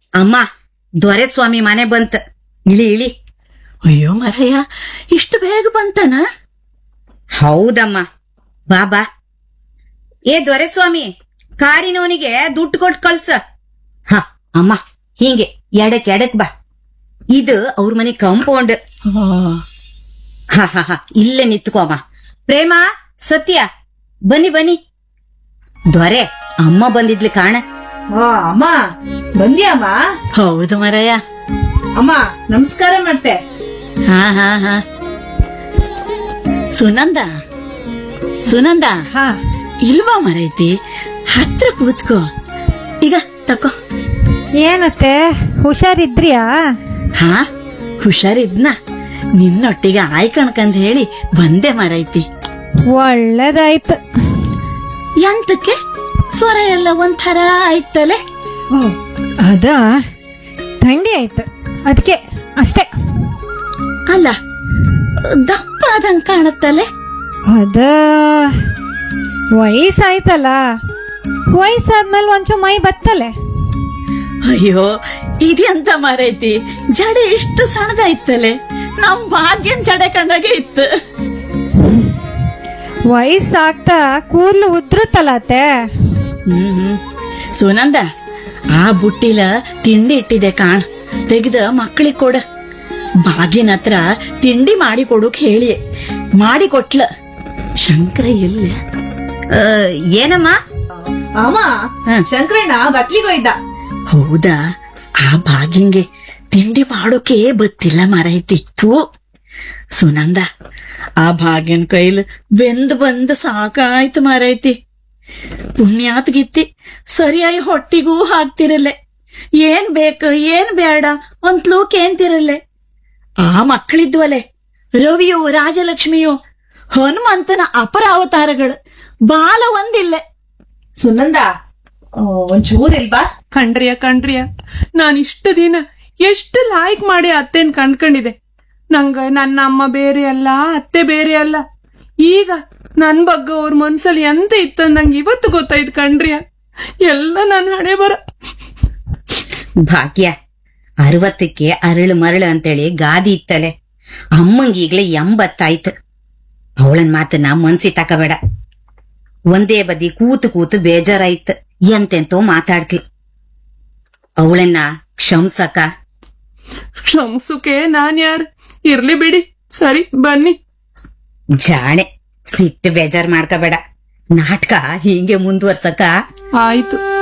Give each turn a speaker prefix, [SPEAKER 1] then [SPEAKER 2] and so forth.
[SPEAKER 1] ಅಮ್ಮ ದೊರೆಸ್ವಾಮಿ ಮನೆ ಬಂತ ಇಳಿ ಇಳಿ
[SPEAKER 2] ಅಯ್ಯೋ ಮರಯ್ಯ ಇಷ್ಟು ಬೇಗ ಬಂತನ
[SPEAKER 1] ಹೌದಮ್ಮ ಬಾಬಾ ಏ ದೊರೆಸ್ವಾಮಿ ಕಾರಿನವನಿಗೆ ದುಡ್ಡು ಕೊಟ್ಟು ಕಳ್ಸ ಹ ಅಮ್ಮ ಹಿಂಗೆ ಎಡಕ್ ಎಡಕ್ ಬಾ ಇದು ಅವ್ರ ಮನೆ ಕಾಂಪೌಂಡ್ ಹ ಹ ಹ ಇಲ್ಲೇ ನಿತ್ಕೋ ಅಮ್ಮ ಪ್ರೇಮ ಸತ್ಯ ಬನ್ನಿ ಬನ್ನಿ ದೊರೆ ಅಮ್ಮ ಬಂದಿದ್ಲಿ ಕಾಣ
[SPEAKER 3] ಆ, ಅಮ್ಮ ಬಂದ್ಯಾಮ್ಮ
[SPEAKER 2] ಹೌದು ಮರಯ್ಯ
[SPEAKER 3] ಅಮ್ಮ ನಮಸ್ಕಾರ ಮಾಡ್ತೆ
[SPEAKER 2] ಹಾ ಹಾ ಹಾ ಸುನಂದ ಸುನಂದ
[SPEAKER 3] ಹಾ
[SPEAKER 2] ಇಲ್ವಾ ಮರೈತಿ ಹತ್ರ ಕೂತ್ಕೋ ಈಗ ತಕೋ
[SPEAKER 4] ಏನತ್ತೆ ಹುಷಾರಿದ್ರಿಯಾ
[SPEAKER 2] ಹಾ ಹುಷಾರಿದ್ನ ನಿನ್ನೊಟ್ಟಿಗೆ ಆಯ್ ಕಣ್ಕಂದ್ ಹೇಳಿ ಬಂದೆ ಮರೈತಿ
[SPEAKER 4] ಒಳ್ಳೇದಾಯ್ತು
[SPEAKER 2] ಎಂತಕ್ಕೆ ಸ್ವರ ಎಲ್ಲ ಒಂಥರ ಆಯ್ತಲೆ
[SPEAKER 4] ಓ ಅದ ಥಂಡಿ ಆಯ್ತು ಅದಕ್ಕೆ ಅಷ್ಟೇ
[SPEAKER 2] ಅಲ್ಲ ದಪ್ಪ ಆದಂಗ್ ಕಾಣುತ್ತಲೆ
[SPEAKER 4] ಅದ ವಯಸ್ಸಾಯ್ತಲ್ಲ ವಯಸ್ಸಾದ್ಮೇಲೆ ಒಂಚೂರು ಮೈ ಬತ್ತಲೆ
[SPEAKER 2] ಅಯ್ಯೋ ಇದೆಂತ ಮರೈತಿ ಜಡೆ ಇಷ್ಟು ಸಣ್ಣದಾಯ್ತಲೆ ನಮ್ ಭಾಗ್ಯನ್ ಜಡೆ ಕಂಡಾಗೆ ಇತ್ತು
[SPEAKER 4] ವಯಸ್ಸಾಗ್ತಾ ಕೂದಲು ಉದ್ರುತ್ತಲ್ಲ ಅತ್ತೆ
[SPEAKER 2] ಹ್ಮ್ ಹ್ಮ್. ಸುನಂದ ಆ ಬುಟ್ಟಿಲ ತಿಂಡಿ ಇಟ್ಟಿದೆ ಕಾಣ್ ತೆಗ್ದ ಮಕ್ಕಳಿಗೆ ಕೊಡ ಬಾಗಿನ ಹತ್ರ ತಿಂಡಿ ಮಾಡಿ ಕೊಡೋಕ್ ಹೇಳಿ ಮಾಡಿ ಕೊಟ್ಲ ಶಂಕರ ಎಲ್ಲ
[SPEAKER 1] ಆ, ಏನಮ್ಮ
[SPEAKER 3] ಅಮ್ಮ
[SPEAKER 2] ಹ.
[SPEAKER 3] ಶಂಕರಣ್ಣ ಬಟ್ಲಿಗೋಯ್ದ
[SPEAKER 2] ಹೌದಾ ಆ ಭಾಗಿಂಗೆ ತಿಂಡಿ ಮಾಡೋಕೆ ಬತ್ತಿಲ್ಲ ಮರೈತಿ ಥೂ ಸುನಂದ ಆ ಭಾಗ್ಯನ್ ಕೈಲ್ ಬೆಂದ್ ಬಂದ್ ಸಾಕಾಯ್ತು ಮರೈತಿ ಪುಣ್ಯಾತ್ ಗಿತ್ತಿ ಸರಿಯಾಗಿ ಹೊಟ್ಟಿಗೂ ಹಾಕ್ತಿರಲ್ಲೆ ಏನ್ ಬೇಕು ಏನ್ ಬೇಡ ಒಂತ್ಲೂ ಕೇಂತಿರಲ್ಲೆ ಆ ಮಕ್ಕಳಿದ್ವಲೆ ರವಿಯೋ ರಾಜಲಕ್ಷ್ಮಿಯೋ ಹನುಮಂತನ ಅಪರ ಅವತಾರಗಳು ಬಾಲ ಒಂದಿಲ್ಲೆ
[SPEAKER 3] ಸುನಂದ ಆ, ಒಂಚೂರ್ ಇಲ್ವಾ
[SPEAKER 5] ಕಣ್ರಿಯ ಕಣ್ರಿಯ ನಾನ್ ಇಷ್ಟು ದಿನ ಎಷ್ಟು ಲಾಯ್ಕ್ ಮಾಡಿ ಅತ್ತೆನ್ ಕಂಡ್ಕೊಂಡಿದೆ ನಂಗ ನನ್ನ ಅಮ್ಮ ಬೇರೆ ಅಲ್ಲ ಅತ್ತೆ ಬೇರೆ ಅಲ್ಲ ಈಗ ನನ್ ಬಗ್ಗೆ ಅವ್ರ ಮನ್ಸಲ್ಲಿ ಎಂತ ಇತ್ತು ನಂಗೆ ಇವತ್ತು ಗೊತ್ತಾಯ್ತು ಕಣ್ರಿಯ ಎಲ್ಲ ನನ್ನ ಹಣೆ ಬರ
[SPEAKER 1] ಭಾಗ್ಯ ಅರವತ್ತಕ್ಕೆ ಅರಳು ಮರಳು ಅಂತೇಳಿ ಗಾದಿ ಇತ್ತಲೆ ಅಮ್ಮಂಗೀಗ್ಲೇ ಎಂಬತ್ತಾಯ್ತು ಅವಳನ್ ಮಾತನ್ನ ಮನ್ಸಿ ತಕಬೇಡ ಒಂದೇ ಬದಿ ಕೂತು ಕೂತು ಬೇಜಾರಾಯ್ತು ಎಂತೆಂತೋ ಮಾತಾಡ್ತಿ ಅವಳನ್ನ ಕ್ಷಮ್ಸಕ
[SPEAKER 5] ಕ್ಷಮ್ಸುಕೆ ನಾನ್ ಯಾರು ಇರ್ಲಿ ಬಿಡಿ ಸರಿ ಬನ್ನಿ
[SPEAKER 1] ಜಾಣೆ ಸಿಟ್ಟು ಬೇಜಾರ್ ಮಾಡ್ಕೋಬೇಡ ನಾಟಕ ಹೀಗೆ ಮುಂದುವರ್ಸಕ
[SPEAKER 5] ಆಯ್ತು